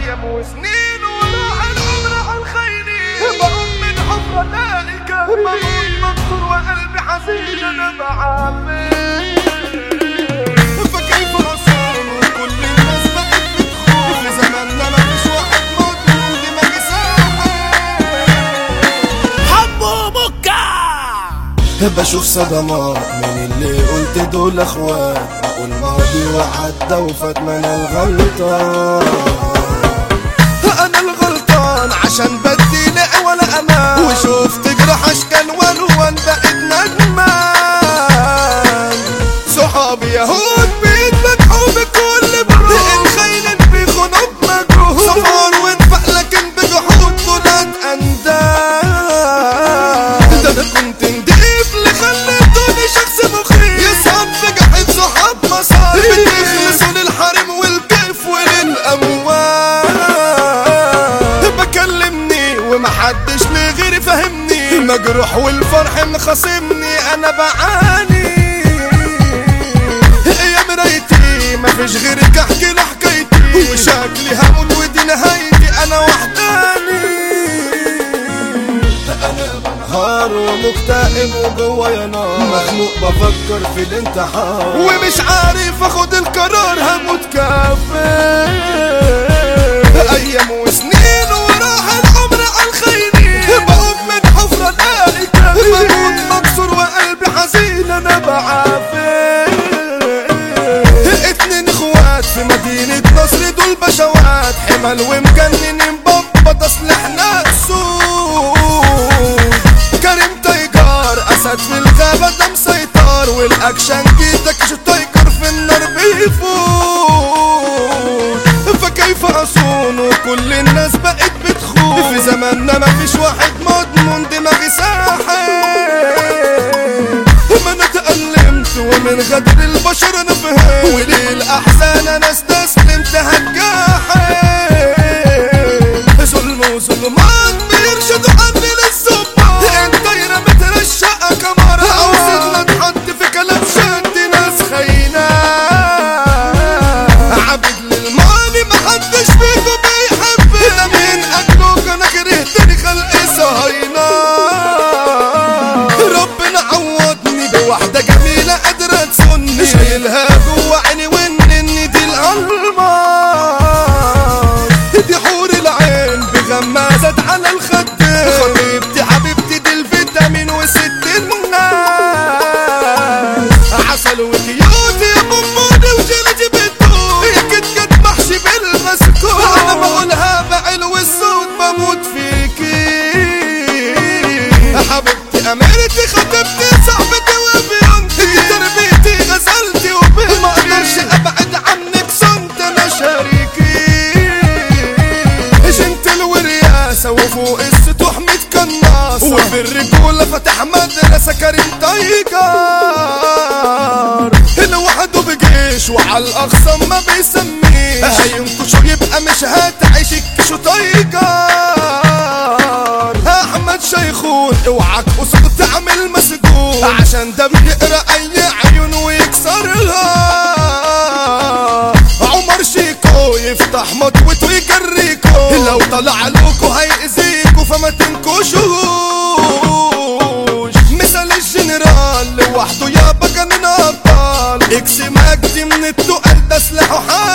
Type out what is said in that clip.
ايام وسنين وراح العمر على الخيرين بقوم من حفرة الاقي كرمون مكسور وقلبي حزين انا بعافي فكيف أصوم وكل الناس بقت بتخون في زماننا مفيش واحد مضمون دماغي ساحل حمو مكة بشوف صدمات من اللي قلت دول اخوات اقول ماضي وعدى وفات من الغلطان انا الغلطان عشان بدي لا ولا امان وشفت جرح اشكال والوان بقيت ندمان صحابي يهود بيذبحوا بكل برود الخيل بيخونوا بمجهود صفار وانفق لكن بجحود دولات انداد ده انا كنت نضيف اللي خليتوني شخص مخيف يصعب في جحيم صحاب مصاري بتخلصوا للحريم والكيف وللاموال بكلمني ومحدش ليه غيري فهمني مجروح والفرح مخاصمني انا بعاني يا مرايتي مفيش غيرك احكي له حكايتي وشكلي هموت ودي نهايتي انا وحداني انا بنهار ومكتئب وجوايا نار مخنوق بفكر في الانتحار ومش عارف اخد القرار هموت كافي ايام وسنين وراح العمر على الخيرين بقوم من حفرة الاقي كافي مكسور وقلبي حزين انا بعافي اتنين اخوات في مدينة نصر دول بشوات حمل ومجننين بابا تصليحنا السود كريم تيجار اسد في الغابة ده مسيطر والاكشن جيتك شو تيجر في النار بيفوت فكيف اصون وكل الناس بقت بتخون في زماننا مفيش واحد مضمون دماغي ساحل ما انا تألمت ومن غدر البشر انا فهمت وللأحزان انا استسلمت هتجاحل ظلم وظلمات بيرشدوا عني للظباط انت رميت الشقة كمرة عاوزنا نحط في كلام شد ناس خاينة عبد للمالي محدش فيكم بيحب ده من اجلك انا كرهتني خلق صهاينة ربنا عوضني بواحدة جميلة قادرة تسني شايلها جوا عيني وان ان دي الالماس دي حور العين بغمازات على الخد خطيبتي حبيبتي دي الفيتامين وست الناس عسل وكيوت يا بومبوني وجلدي بالدود هي كت كت محشي بالمسكوت انا بقولها بعلو الصوت بموت فيكي حبيبتي اميرتي خطيبتي صاحبتي وبيونتي تربيتي غزلتي وبنتي ما اقدرش ابعد عنك صنت انا شريكي جنت الورياسة وفوق السطوح متكناصة وفي الرجولة فتح مدرسة كريم تايجار لوحده بجيش وعلى الأقصى ما بيسميش هينكش يبقى مش هتعيش الكشو تايجار أحمد شيخون اوعك قصد تعمل مسجون عشان ده بيقرا أي عيون ويكسرها عمر شيكو يفتح مطوته ويجريكو لو طلع لوكو هيأذيكو فما تنكشوش مثال الجنرال لوحده يابا كان ابطال اكس مجدي من التقال ده سلاحه حال